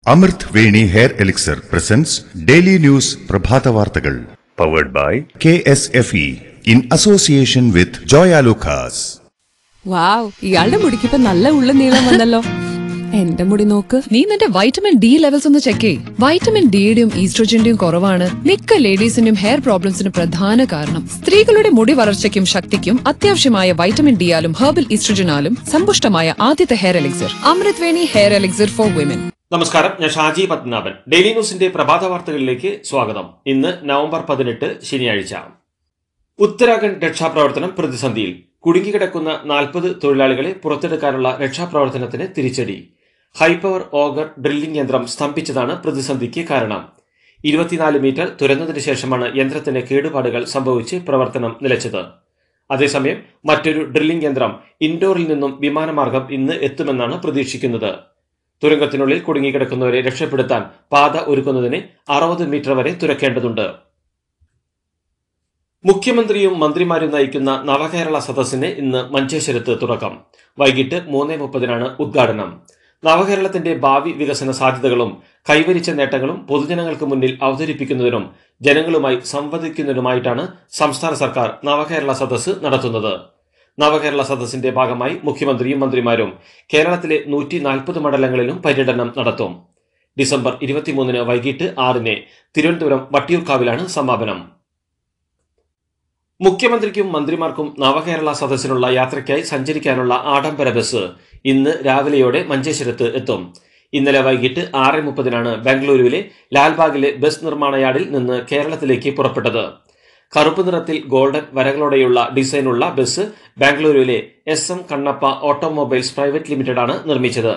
അമൃത് Veni hair elixir presents daily news പ്രഭാത വാർത്തകൾ powered by K S F E in association with Joyalukkas wow ഇയാളുടെ മുടിക്കിപ്പോ നല്ല ഉള്ള നീളം വന്നല്ലോ എന്റെ മുടി നോക്ക് നീ നിന്റെ വൈറ്റമിൻ ഡി ലെവൽസ് ഒന്ന് ചെക്ക് ചെയ് വൈറ്റമിൻ ഡിയുടെയും ഈസ്ട്രോജന്റെയും കുറവാണ് മിക്ക ലേഡീസിന്റെയും ഹെയർ പ്രോബ്ലംസിന് പ്രധാന കാരണം സ്ത്രീകളുടെ മുടി വളർച്ചയ്ക്കും ശക്തിക്കും അത്യാവശ്യമായ വൈറ്റമിൻ ഡിയാലും ഹെർബൽ ഈസ്ട്രോജനാലും സമ്പുഷ്ടമായ ആദ്യത്തെ hair elixir Amrit Veni hair elixir for women നമസ്കാരം ഞാൻ ഷാജി പത്മനാഭൻ ഡെയിലി ന്യൂസിന്റെ പ്രഭാത വാർത്തകളിലേക്ക് സ്വാഗതം ഇന്ന് നവംബർ പതിനെട്ട് ശനിയാഴ്ച ഉത്തരാഖണ്ഡ് രക്ഷാപ്രവർത്തനം പ്രതിസന്ധിയിൽ കുടുങ്ങിക്കിടക്കുന്ന നാൽപ്പത് തൊഴിലാളികളെ പുറത്തെടുക്കാനുള്ള രക്ഷാപ്രവർത്തനത്തിന് തിരിച്ചടി ഹൈപവർ ഓഗർ ഡ്രില്ലിംഗ് യന്ത്രം സ്തംഭിച്ചതാണ് പ്രതിസന്ധിക്ക് കാരണം ഇരുപത്തിനാല് മീറ്റർ തുരന്നതിന് ശേഷമാണ് യന്ത്രത്തിന് കേടുപാടുകൾ സംഭവിച്ച് പ്രവർത്തനം നിലച്ചത് അതേസമയം മറ്റൊരു ഡ്രില്ലിംഗ് യന്ത്രം ഇൻഡോറിൽ നിന്നും വിമാനമാർഗം ഇന്ന് എത്തുമെന്നാണ് പ്രതീക്ഷിക്കുന്നത് തുരങ്കത്തിനുള്ളിൽ കുടുങ്ങിക്കിടക്കുന്നവരെ രക്ഷപ്പെടുത്താൻ പാത ഒരുക്കുന്നതിന് അറുപത് മീറ്റർ വരെ തുരക്കേണ്ടതുണ്ട് മുഖ്യമന്ത്രിയും മന്ത്രിമാരും നയിക്കുന്ന നവകേരള സദസ്സിന് ഇന്ന് മഞ്ചേശ്വരത്ത് തുടക്കം വൈകിട്ട് മൂന്ന് മുപ്പതിനാണ് ഉദ്ഘാടനം നവകേരളത്തിന്റെ ഭാവി വികസന സാധ്യതകളും കൈവരിച്ച നേട്ടങ്ങളും പൊതുജനങ്ങൾക്ക് മുന്നിൽ അവതരിപ്പിക്കുന്നതിനും ജനങ്ങളുമായി സംവദിക്കുന്നതിനുമായിട്ടാണ് സംസ്ഥാന സർക്കാർ നവകേരള സദസ്സ് നടത്തുന്നത് നവകേരള സദസ്സിന്റെ ഭാഗമായി മുഖ്യമന്ത്രിയും മന്ത്രിമാരും കേരളത്തിലെ നൂറ്റി നാൽപ്പത് മണ്ഡലങ്ങളിലും പര്യടനം നടത്തും ഡിസംബർ ഇരുപത്തിമൂന്നിന് വൈകിട്ട് ആറിന് തിരുവനന്തപുരം വട്ടിയൂർക്കാവിലാണ് സമാപനം മുഖ്യമന്ത്രിക്കും മന്ത്രിമാർക്കും നവകേരള സദസ്സിനുള്ള യാത്രയ്ക്കായി സഞ്ചരിക്കാനുള്ള ആഡംബര ബസ് ഇന്ന് രാവിലെയോടെ മഞ്ചേശ്വരത്ത് എത്തും ഇന്നലെ വൈകിട്ട് ആറ് മുപ്പതിനാണ് ബാംഗ്ലൂരുവിലെ ലാൽബാഗിലെ ബസ് നിർമ്മാണ യാർഡിൽ നിന്ന് കേരളത്തിലേക്ക് പുറപ്പെട്ടത് കറുപ്പ് നിറത്തിൽ ഗോൾഡൻ വരകളോടെയുള്ള ഡിസൈനുള്ള ബസ് ബാംഗ്ലൂരുവിലെ S M Kannappa automobiles private limited ആണ് നിർമ്മിച്ചത്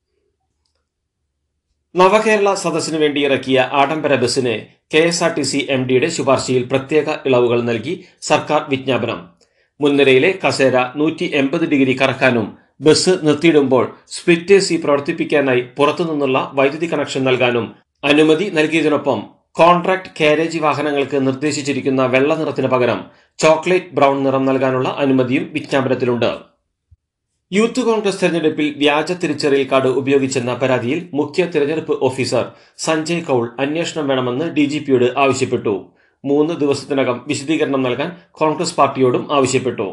നവകേരള സദസ്സിനു വേണ്ടി ഇറക്കിയ ആഡംബര ബസ്സിന് K S R T C M ഡിയുടെ ശുപാർശയിൽ പ്രത്യേക ഇളവുകൾ നൽകി സർക്കാർ വിജ്ഞാപനം മുൻനിരയിലെ കസേര നൂറ്റി എൺപത് ഡിഗ്രി കറക്കാനും ബസ് നിർത്തിയിടുമ്പോൾ സ്പ്ലിറ്റ് സി പ്രവർത്തിപ്പിക്കാനായി പുറത്തുനിന്നുള്ള വൈദ്യുതി കണക്ഷൻ നൽകാനും അനുമതി നൽകിയതിനൊപ്പം കോൺട്രാക്ട് കാരേജ് വാഹനങ്ങൾക്ക് നിർദ്ദേശിച്ചിരിക്കുന്ന വെള്ള നിറത്തിന് പകരം ചോക്ലേറ്റ് ബ്രൗൺ നിറം നൽകാനുള്ള അനുമതിയും വിജ്ഞാപനത്തിലുണ്ട് യൂത്ത് കോൺഗ്രസ് തെരഞ്ഞെടുപ്പിൽ വ്യാജ തിരിച്ചറിയൽ കാർഡ് ഉപയോഗിച്ചെന്ന പരാതിയിൽ മുഖ്യ തിരഞ്ഞെടുപ്പ് ഓഫീസർ സഞ്ജയ് കൌൾ അന്വേഷണം വേണമെന്ന് ഡിജിപിയോട് ആവശ്യപ്പെട്ടു മൂന്ന് ദിവസത്തിനകം വിശദീകരണം നൽകാൻ കോൺഗ്രസ് പാർട്ടിയോടും ആവശ്യപ്പെട്ടു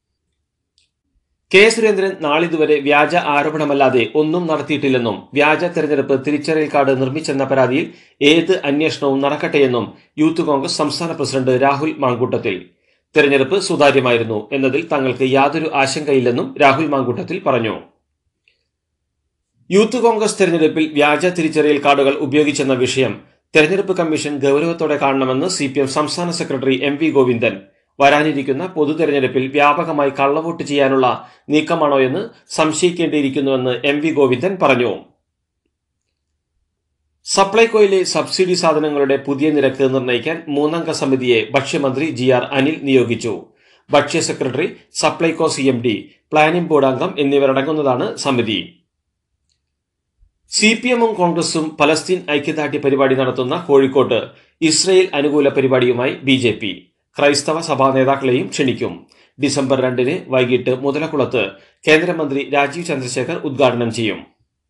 കെ സുരേന്ദ്രൻ നാളിതുവരെ വ്യാജ ആരോപണമല്ലാതെ ഒന്നും നടത്തിയിട്ടില്ലെന്നും വ്യാജ തെരഞ്ഞെടുപ്പ് തിരിച്ചറിയൽ കാർഡ് നിർമ്മിച്ചെന്ന പരാതിയിൽ ഏത് അന്വേഷണവും നടക്കട്ടെയെന്നും യൂത്ത് കോൺഗ്രസ് സംസ്ഥാന പ്രസിഡന്റ് രാഹുൽ മാങ്കൂട്ടത്തിൽ തെരഞ്ഞെടുപ്പ് സുതാര്യമായിരുന്നു എന്നതിൽ തങ്ങൾക്ക് യാതൊരു ആശങ്കയില്ലെന്നും രാഹുൽ മാങ്കൂട്ടത്തിൽ പറഞ്ഞു യൂത്ത് കോൺഗ്രസ് തെരഞ്ഞെടുപ്പിൽ വ്യാജ തിരിച്ചറിയൽ കാർഡുകൾ ഉപയോഗിച്ചെന്ന വിഷയം തെരഞ്ഞെടുപ്പ് കമ്മീഷൻ ഗൌരവത്തോടെ കാണണമെന്ന് സി പി എം സംസ്ഥാന സെക്രട്ടറി എം വി ഗോവിന്ദൻ വരാനിരിക്കുന്ന പൊതു തെരഞ്ഞെടുപ്പിൽ വ്യാപകമായി കള്ളവോട്ട് ചെയ്യാനുള്ള നീക്കമാണോ എന്ന് സംശയിക്കേണ്ടിയിരിക്കുന്നുവെന്ന് എം വി ഗോവിന്ദൻ പറഞ്ഞു സപ്ലൈകോയിലെ സബ്സിഡി സാധനങ്ങളുടെ പുതിയ നിരക്ക് നിർണ്ണയിക്കാൻ മൂന്നംഗ സമിതിയെ ഭക്ഷ്യമന്ത്രി ജി ആർ അനിൽ നിയോഗിച്ചു ഭക്ഷ്യ secretary Supplyco C M D planning board അംഗം എന്നിവരടങ്ങുന്നതാണ് സമിതി സി പി എമ്മും കോൺഗ്രസും പലസ്തീൻ ഐക്യദാർഢ്യ പരിപാടി നടത്തുന്ന കോഴിക്കോട്ട് ഇസ്രയേൽ അനുകൂല പരിപാടിയുമായി ബി ജെ പി ക്രൈസ്തവ സഭാ നേതാക്കളെയും ക്ഷണിക്കും ഡിസംബർ രണ്ടിന് വൈകിട്ട് മുതലക്കുളത്ത് കേന്ദ്രമന്ത്രി രാജീവ് ചന്ദ്രശേഖർ ഉദ്ഘാടനം ചെയ്യും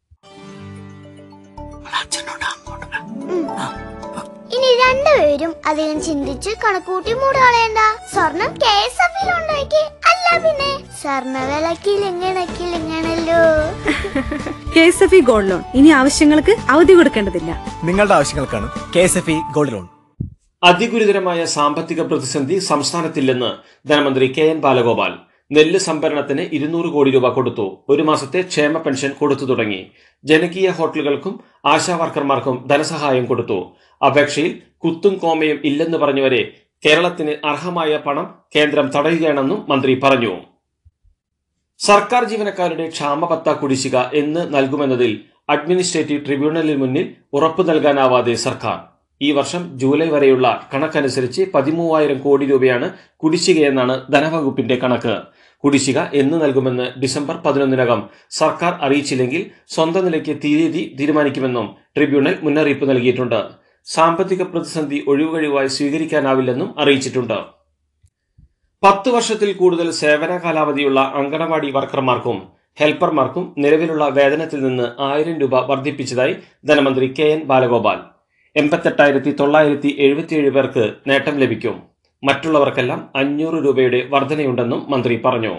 ഇനി രണ്ടുപേരും അധികം ചിന്തിച്ച് കണക്കൂട്ടി മൂട് കളയണ്ട സ്വർണം കെ എസ് എഫ് ഉണ്ടാക്കി അല്ല പിന്നെ സ്വർണ്ണ വിലക്കിലിങ്ങണക്കിലിങ്ങണല്ലോ K S F E gold loan ഇനി ആവശ്യങ്ങൾക്ക് അവധി കൊടുക്കേണ്ടതില്ല നിങ്ങളുടെ ആവശ്യങ്ങൾക്കാണ് K S F E gold loan അതിഗുരുതരമായ സാമ്പത്തിക പ്രതിസന്ധി സംസ്ഥാനത്തില്ലെന്ന് ധനമന്ത്രി കെ എൻ ബാലഗോപാൽ നെല്ല് സംഭരണത്തിന് ഇരുന്നൂറ് കോടി രൂപ കൊടുത്തു ഒരു മാസത്തെ ക്ഷേമ പെൻഷൻ കൊടുത്തു തുടങ്ങി ജനകീയ ഹോട്ടലുകൾക്കും ആശാ വർക്കർമാർക്കും ധനസഹായം കൊടുത്തു അപേക്ഷയിൽ കുത്തും കോമയും ഇല്ലെന്ന് പറഞ്ഞവരെ കേരളത്തിന് അർഹമായ പണം കേന്ദ്രം തടയുകയാണെന്നും മന്ത്രി പറഞ്ഞു സർക്കാർ ജീവനക്കാരുടെ ക്ഷാമബത്ത കുടിശ്ശിക എന്ന് നൽകുമെന്നതിൽ അഡ്മിനിസ്ട്രേറ്റീവ് ട്രിബ്യൂണലിന് മുന്നിൽ ഉറപ്പു നൽകാനാവാതെ സർക്കാർ ഈ വർഷം ജൂലൈ വരെയുള്ള കണക്കനുസരിച്ച് പതിമൂവായിരം കോടി രൂപയാണ് കുടിശ്ശികയെന്നാണ് ധനവകുപ്പിന്റെ കണക്ക് കുടിശ്ശിക എന്ന് നൽകുമെന്ന് ഡിസംബർ പതിനൊന്നിനകം സർക്കാർ അറിയിച്ചില്ലെങ്കിൽ സ്വന്തം നിലയ്ക്ക് തീയതി തീരുമാനിക്കുമെന്നും ട്രിബ്യൂണൽ മുന്നറിയിപ്പ് നൽകിയിട്ടുണ്ട് സാമ്പത്തിക പ്രതിസന്ധി ഒഴിവുകഴിവായി സ്വീകരിക്കാനാവില്ലെന്നും അറിയിച്ചിട്ടുണ്ട് പത്ത് വർഷത്തിൽ കൂടുതൽ സേവന കാലാവധിയുള്ള അങ്കണവാടി വർക്കർമാർക്കും ഹെൽപ്പർമാർക്കും നിലവിലുള്ള വേതനത്തിൽ നിന്ന് ആയിരം രൂപ വർദ്ധിപ്പിച്ചതായി ധനമന്ത്രി കെ എൻ ബാലഗോപാൽ എൺപത്തെട്ടായിരത്തി തൊള്ളായിരത്തി എഴുപത്തിയേഴ് പേർക്ക് നേട്ടം ലഭിക്കും മറ്റുള്ളവർക്കെല്ലാം അഞ്ഞൂറ് രൂപയുടെ വർധനയുണ്ടെന്നും മന്ത്രി പറഞ്ഞു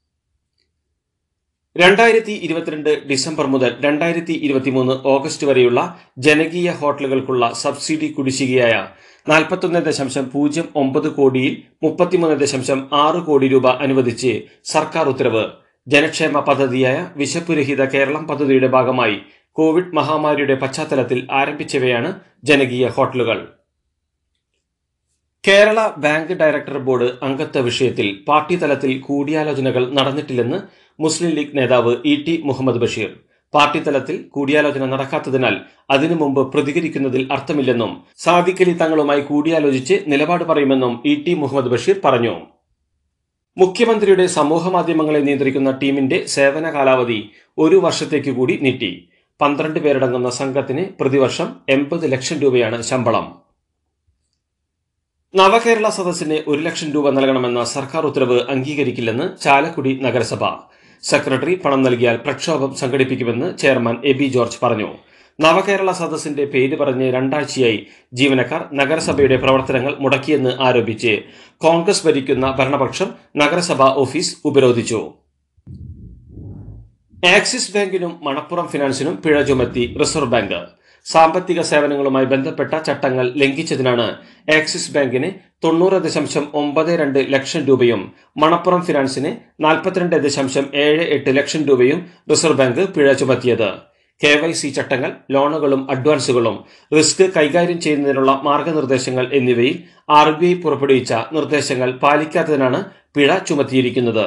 രണ്ടായിരത്തി ഇരുപത്തിരണ്ട് ഡിസംബർ മുതൽ രണ്ടായിരത്തി ഇരുപത്തിമൂന്ന് ഓഗസ്റ്റ് വരെയുള്ള ജനകീയ ഹോട്ടലുകൾക്കുള്ള സബ്സിഡി കുടിശ്ശികയായ നാൽപ്പത്തൊന്ന് ദശാംശം പൂജ്യം ഒമ്പത് കോടിയിൽ മുപ്പത്തിമൂന്ന് ദശാംശം ആറ് കോടി രൂപ അനുവദിച്ച് സർക്കാർ ഉത്തരവ് ജനക്ഷേമ പദ്ധതിയായ വിശപ്പുരഹിത കേരളം പദ്ധതിയുടെ ഭാഗമായി കോവിഡ് മഹാമാരിയുടെ പശ്ചാത്തലത്തിൽ ആരംഭിച്ചവയാണ് ജനകീയ ഹോട്ടലുകൾ കേരള ബാങ്ക് ഡയറക്ടർ ബോർഡ് അംഗത്വ വിഷയത്തിൽ പാർട്ടി തലത്തിൽ കൂടിയാലോചനകൾ നടന്നിട്ടില്ലെന്ന് മുസ്ലിം ലീഗ് നേതാവ് E T Muhammad Basheer party തലത്തിൽ കൂടിയാലോചന നടക്കാത്തതിനാൽ അതിനു മുമ്പ് പ്രതികരിക്കുന്നതിൽ അർത്ഥമില്ലെന്നും സാദിഖലി തങ്ങളുമായി കൂടിയാലോചിച്ച് നിലപാട് പറയുമെന്നും ഇ ടി മുഹമ്മദ് ബഷീർ പറഞ്ഞു മുഖ്യമന്ത്രിയുടെ സമൂഹമാധ്യമങ്ങളെ നിയന്ത്രിക്കുന്ന ടീമിന്റെ സേവന കാലാവധി ഒരു വർഷത്തേക്ക് കൂടി നീട്ടി പന്ത്രണ്ട് പേരടങ്ങുന്ന സംഘത്തിന് പ്രതിവർഷം എൺപത് ലക്ഷം രൂപയാണ് ശമ്പളം നവകേരള സദസ്സിന് ഒരു ലക്ഷം രൂപ നൽകണമെന്ന സർക്കാർ ഉത്തരവ് അംഗീകരിക്കില്ലെന്ന് ചാലക്കുടി നഗരസഭ സെക്രട്ടറി പണം നൽകിയാൽ പ്രക്ഷോഭം സംഘടിപ്പിക്കുമെന്ന് ചെയർമാൻ എ ബി ജോർജ് പറഞ്ഞു നവകേരള സദസ്സിന്റെ പേര് പറഞ്ഞ് രണ്ടാഴ്ചയായി ജീവനക്കാർ നഗരസഭയുടെ പ്രവർത്തനങ്ങൾ മുടക്കിയെന്ന് ആരോപിച്ച് കോൺഗ്രസ് ഭരിക്കുന്ന ഭരണപക്ഷം നഗരസഭാ ഓഫീസ് ഉപരോധിച്ചു ആക്സിസ് ബാങ്കിനും മണപ്പുറം ഫിനാൻസിനും പിഴ ചുമത്തി റിസർവ് ബാങ്ക് സാമ്പത്തിക സേവനങ്ങളുമായി ബന്ധപ്പെട്ട ചട്ടങ്ങൾ ലംഘിച്ചതിനാണ് ആക്സിസ് ബാങ്കിന് തൊണ്ണൂറ് ദശാംശം ഒമ്പത് രണ്ട് ലക്ഷം രൂപയും മണപ്പുറം ഫിനാൻസിന് നാൽപ്പത്തിരണ്ട് ദശാംശം ഏഴ് എട്ട് ലക്ഷം രൂപയും റിസർവ് ബാങ്ക് പിഴ ചുമത്തിയത് കെ വൈ സി ചട്ടങ്ങൾ ലോണുകളും അഡ്വാൻസുകളും റിസ്ക് കൈകാര്യം ചെയ്യുന്നതിനുള്ള മാർഗനിർദ്ദേശങ്ങൾ എന്നിവയിൽ ആർ ബി ഐ പുറപ്പെടുവിച്ച നിർദ്ദേശങ്ങൾ പാലിക്കാത്തതിനാണ് പിഴ ചുമത്തിയിരിക്കുന്നത്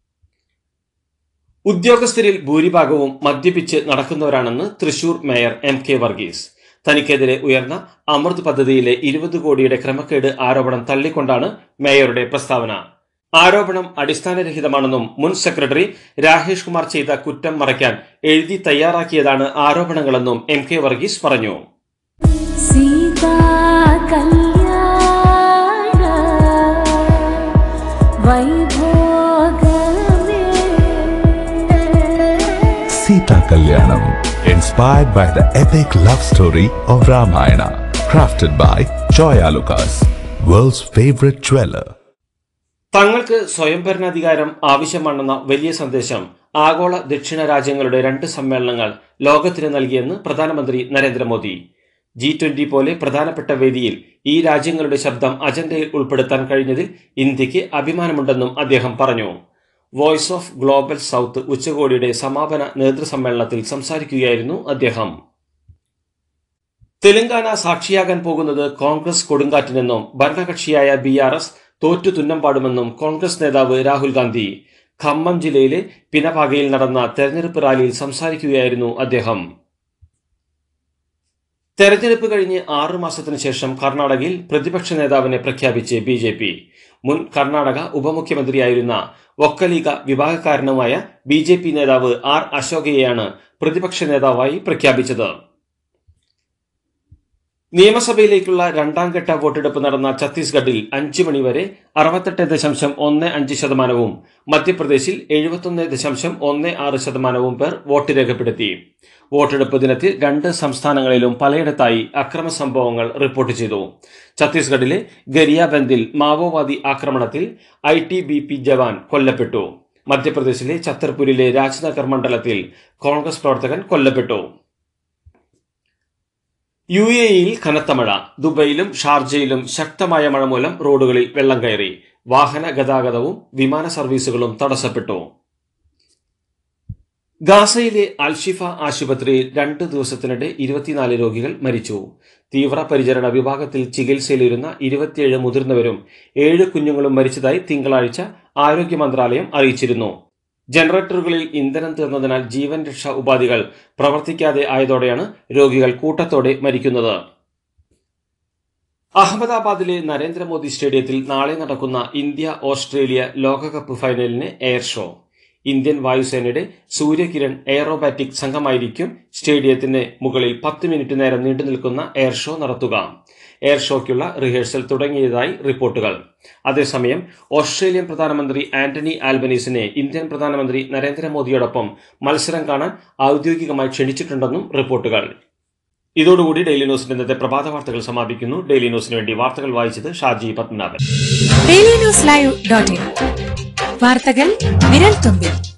ഉദ്യോഗസ്ഥരിൽ ഭൂരിഭാഗവും മദ്യപിച്ച് നടക്കുന്നവരാണെന്ന് Thrissur mayor M K Varghese തനിക്കെതിരെ ഉയർന്ന അമൃത് പദ്ധതിയിലെ ഇരുപത് കോടിയുടെ ക്രമക്കേട് ആരോപണം തള്ളിക്കൊണ്ടാണ് മേയറുടെ പ്രസ്താവന ആരോപണം അടിസ്ഥാനരഹിതമാണെന്നും മുൻ സെക്രട്ടറി രാകേഷ് കുമാർ ചെയ്ത കുറ്റം മറയ്ക്കാൻ എഴുതി തയ്യാറാക്കിയതാണ് ആരോപണങ്ങളെന്നും എം കെ വർഗീസ് പറഞ്ഞു സീതാ കല്യാണ വൈഭോഗമേ Sita Kalyanam, inspired by the epic love story of Ramayana, crafted by Joya Lucas, world's favorite jeweler. തങ്ങൾക്ക് സ്വയംഭരണാധികാരം ആവശ്യമാണെന്ന വലിയ സന്ദേശം ആഗോള ദക്ഷിണ രാജ്യങ്ങളുടെ രണ്ട് സമ്മേളനങ്ങൾ ലോകത്തിന് നൽകിയെന്ന് പ്രധാനമന്ത്രി നരേന്ദ്രമോദി ജി ട്വന്റി പോലെ പ്രധാനപ്പെട്ട വേദിയിൽ ഈ രാജ്യങ്ങളുടെ ശബ്ദം അജണ്ടയിൽ ഉൾപ്പെടുത്താൻ കഴിഞ്ഞതിൽ ഇന്ത്യക്ക് അഭിമാനമുണ്ടെന്നും അദ്ദേഹം പറഞ്ഞു വോയിസ് ഓഫ് ഗ്ലോബൽ സൗത്ത് ഉച്ചകോടിയുടെ സമാപന നേതൃസമ്മേളനത്തിൽ സംസാരിക്കുകയായിരുന്നു അദ്ദേഹം തെലങ്കാന സാക്ഷിയാകാൻ പോകുന്നത് കോൺഗ്രസ് കൊടുങ്കാറ്റിനെന്നും ഭരണകക്ഷിയായ ബി ആർ എസ് തോറ്റു തുന്നം പാടുമെന്നും കോൺഗ്രസ് നേതാവ് രാഹുൽ ഗാന്ധി ഖമ്മം ജില്ലയിലെ പിനപാകയിൽ നടന്ന തെരഞ്ഞെടുപ്പ് റാലിയിൽ സംസാരിക്കുകയായിരുന്നു അദ്ദേഹം തെരഞ്ഞെടുപ്പ് കഴിഞ്ഞ് ആറു മാസത്തിനു ശേഷം കർണാടകയിൽ പ്രതിപക്ഷ നേതാവിനെ പ്രഖ്യാപിച്ച് ബി ജെ പി മുൻ കർണാടക ഉപമുഖ്യമന്ത്രിയായിരുന്ന ഒക്കലീഗ വിഭാഗക്കാരനുമായ ബി ജെ പി നേതാവ് ആർ അശോകയെയാണ് പ്രതിപക്ഷ നേതാവായി പ്രഖ്യാപിച്ചത് നിയമസഭയിലേക്കുള്ള രണ്ടാം ഘട്ട വോട്ടെടുപ്പ് നടന്ന ഛത്തീസ്ഗഡിൽ അഞ്ചു മണിവരെ അറുപത്തെട്ട് ദശാംശം ഒന്ന് അഞ്ച് ശതമാനവും മധ്യപ്രദേശിൽ എഴുപത്തൊന്ന് ദശാംശം ഒന്ന് ആറ് ശതമാനവും പേർ വോട്ട് രേഖപ്പെടുത്തി വോട്ടെടുപ്പ് ദിനത്തിൽ രണ്ട് സംസ്ഥാനങ്ങളിലും പലയിടത്തായി അക്രമ സംഭവങ്ങൾ റിപ്പോർട്ട് ചെയ്തു ഛത്തീസ്ഗഡിലെ ഗരിയാബന്ദിൽ മാവോവാദി ആക്രമണത്തിൽ I T B P jawan കൊല്ലപ്പെട്ടു മധ്യപ്രദേശിലെ ഛത്തർപൂരിലെ രാജ്നഗർ മണ്ഡലത്തിൽ കോൺഗ്രസ് പ്രവർത്തകൻ കൊല്ലപ്പെട്ടു യു എ ഇയിൽ കനത്ത മഴ ദുബൈയിലും ഷാർജയിലും ശക്തമായ മഴ മൂലം റോഡുകളിൽ വെള്ളം കയറി വാഹന ഗതാഗതവും വിമാന സർവീസുകളും തടസ്സപ്പെട്ടു ഗാസയിലെ അൽഷിഫ ആശുപത്രിയിൽ രണ്ട് ദിവസത്തിനിടെ ഇരുപത്തിനാല് രോഗികൾ മരിച്ചു തീവ്ര പരിചരണ വിഭാഗത്തിൽ ചികിത്സയിലിരുന്ന ഇരുപത്തിയേഴ് മുതിർന്നവരും ഏഴ് കുഞ്ഞുങ്ങളും മരിച്ചതായി തിങ്കളാഴ്ച ആരോഗ്യ മന്ത്രാലയം അറിയിച്ചിരുന്നു ജനറേറ്ററുകളിൽ ഇന്ധനം തീർന്നതിനാൽ ജീവൻ രക്ഷാ ഉപാധികൾ പ്രവർത്തിക്കാതെ ആയതോടെയാണ് രോഗികൾ കൂട്ടത്തോടെ മരിക്കുന്നത് അഹമ്മദാബാദിലെ നരേന്ദ്രമോദി സ്റ്റേഡിയത്തിൽ നാളെ നടക്കുന്ന ഇന്ത്യ ഓസ്ട്രേലിയ ലോകകപ്പ് ഫൈനലിന് എയർ ഷോ ഇന്ത്യൻ വായുസേനയുടെ സൂര്യകിരൺ എയറോബാറ്റിക് സംഘമായിരിക്കും സ്റ്റേഡിയത്തിന് മുകളിൽ പത്ത് മിനിറ്റ് നേരം നീണ്ടു നിൽക്കുന്ന എയർ ഷോ നടത്തുക എയർ ഷോയ്ക്കുള്ള റിഹേഴ്സൽ തുടങ്ങിയതായി റിപ്പോർട്ടുകൾ അതേസമയം ഓസ്ട്രേലിയൻ പ്രധാനമന്ത്രി ആന്റണി ആൽബനീസിനെ ഇന്ത്യൻ പ്രധാനമന്ത്രി നരേന്ദ്രമോദിയോടൊപ്പം മത്സരം കാണാൻ ഔദ്യോഗികമായി ക്ഷണിച്ചിട്ടുണ്ടെന്നും റിപ്പോർട്ടുകൾ ഇതോടുകൂടി ഡെയിലി ന്യൂസിന്റെ ഇന്നത്തെ പ്രഭാത വാർത്തകൾ സമാപിക്കുന്നു ഡെയിലി ന്യൂസിന് വേണ്ടി വാർത്തകൾ വായിച്ചത് Shaji Padmanabhan daily news live dot in വാർത്തകൾ വിരൽ തുമ്പിൽ